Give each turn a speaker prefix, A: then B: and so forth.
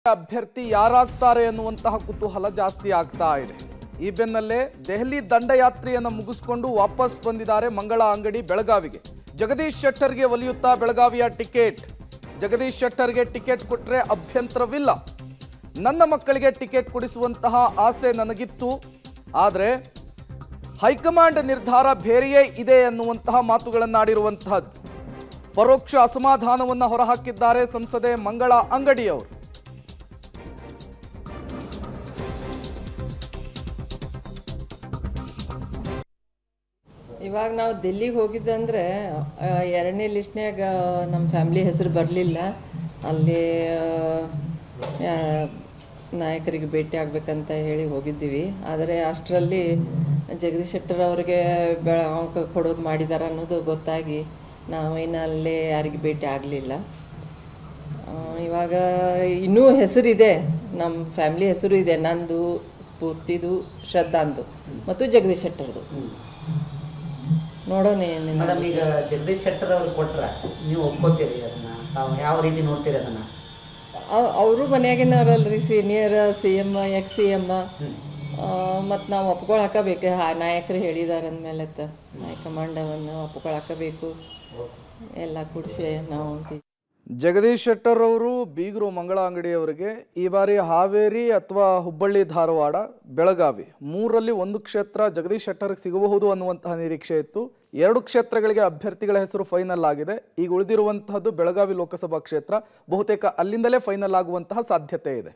A: ಅಭ್ಯರ್ಥಿ ಯಾರಾಗ್ತಾರೆ ಅನ್ನುವಂತಹ ಕುತೂಹಲ ಜಾಸ್ತಿ ಆಗ್ತಾ ಇದೆ ಈ ಬೆನ್ನಲ್ಲೇ ದೆಹಲಿ ದಂಡಯಾತ್ರೆಯನ್ನು ಮುಗಿಸ್ಕೊಂಡು ವಾಪಸ್ ಬಂದಿದ್ದಾರೆ ಮಂಗಳ ಅಂಗಡಿ ಬೆಳಗಾವಿಗೆ ಜಗದೀಶ್ ಶೆಟ್ಟರ್ಗೆ ಒಲಿಯುತ್ತಾ ಬೆಳಗಾವಿಯ ಟಿಕೆಟ್ ಜಗದೀಶ್ ಶೆಟ್ಟರ್ಗೆ ಟಿಕೆಟ್ ಕೊಟ್ಟರೆ ಅಭ್ಯಂತರವಿಲ್ಲ ನನ್ನ ಮಕ್ಕಳಿಗೆ ಟಿಕೆಟ್ ಕೊಡಿಸುವಂತಹ ಆಸೆ ನನಗಿತ್ತು ಆದರೆ ಹೈಕಮಾಂಡ್ ನಿರ್ಧಾರ ಬೇರೆಯೇ ಇದೆ ಅನ್ನುವಂತಹ ಮಾತುಗಳನ್ನಾಡಿರುವಂತಹದ್ದು ಪರೋಕ್ಷ ಅಸಮಾಧಾನವನ್ನು ಹೊರಹಾಕಿದ್ದಾರೆ ಸಂಸದೆ ಮಂಗಳ ಅಂಗಡಿಯವರು
B: ಇವಾಗ ನಾವು ದಿಲ್ಲಿಗೆ ಹೋಗಿದ್ದಂದ್ರೆ ಆ, ಎರಡನೇ ಲಿಸ್ಟ್ನ್ಯಾಗ ನಮ್ಮ ಫ್ಯಾಮ್ಲಿ ಹೆಸರು ಬರಲಿಲ್ಲ ಅಲ್ಲಿ ಆ, ನಾಯಕರಿಗೆ ಭೇಟಿ ಆಗ್ಬೇಕಂತ ಹೇಳಿ ಹೋಗಿದ್ದೀವಿ ಆದರೆ ಅಷ್ಟರಲ್ಲಿ ಜಗದೀಶ್ ಶೆಟ್ಟರ್ ಅವ್ರಿಗೆ ಬೆಳ ಅಂಕ ಕೊಡೋದು ಮಾಡಿದಾರ ಅನ್ನೋದು ಗೊತ್ತಾಗಿ ನಾವು ಇನ್ನು ಅಲ್ಲೇ ಯಾರಿಗೆ ಭೇಟಿ ಆಗಲಿಲ್ಲ ಇವಾಗ ಇನ್ನೂ ಹೆಸರಿದೆ ನಮ್ಮ ಫ್ಯಾಮ್ಲಿ ಹೆಸರು ಇದೆ ನಂದು ಸ್ಫೂರ್ತಿದು ಶ್ರದ್ಧಾಂದು ಮತ್ತು ಜಗದೀಶ್ ಶೆಟ್ಟರ್ದು ನೋಡೋಣ ಏನೇನು
C: ಮೇಡಮ್ ಈಗ ಜಗದೀಶ್ ಶೆಟ್ಟರ್ ಅವ್ರಿಗೆ ಕೊಟ್ರ ನೀವು ಒಪ್ಕೋತೀರಿ ಅದನ್ನ ತಾವು ಯಾವ ರೀತಿ ನೋಡ್ತೀರಿ ಅದನ್ನ
B: ಅವರು ಮನ್ಯಾಗಿನವ್ರಲ್ರಿ senior C M ex C M ಮತ್ತು ನಾವು ಒಪ್ಕೊಳಕಬೇಕು ಹಾ ನಾಯಕರು ಹೇಳಿದಾರೆ ಅಂದಮೇಲೆ ಹೈಕಮಾಂಡವನ್ನು ಒಪ್ಕೊಳಕಬೇಕು ಎಲ್ಲ ಕೂಡಿಸಿ ನಾವು
A: ಜಗದೀಶ್ ಶೆಟ್ಟರ್ ಅವರು ಬೀಗರು ಮಂಗಳ ಅಂಗಡಿಯವರಿಗೆ ಈ ಬಾರಿ ಹಾವೇರಿ ಅಥವಾ ಹುಬ್ಬಳ್ಳಿ ಧಾರವಾಡ ಬೆಳಗಾವಿ ಮೂರರಲ್ಲಿ ಒಂದು ಕ್ಷೇತ್ರ ಜಗದೀಶ್ ಶೆಟ್ಟರ್ಗೆ ಸಿಗಬಹುದು ಅನ್ನುವಂತಹ ನಿರೀಕ್ಷೆ ಇತ್ತು ಎರಡು ಕ್ಷೇತ್ರಗಳಿಗೆ ಅಭ್ಯರ್ಥಿಗಳ ಹೆಸರು ಫೈನಲ್ ಆಗಿದೆ ಈಗ ಉಳಿದಿರುವಂತಹದ್ದು ಬೆಳಗಾವಿ ಲೋಕಸಭಾ ಕ್ಷೇತ್ರ ಬಹುತೇಕ ಅಲ್ಲಿಂದಲೇ ಫೈನಲ್ ಆಗುವಂತಹ ಸಾಧ್ಯತೆ ಇದೆ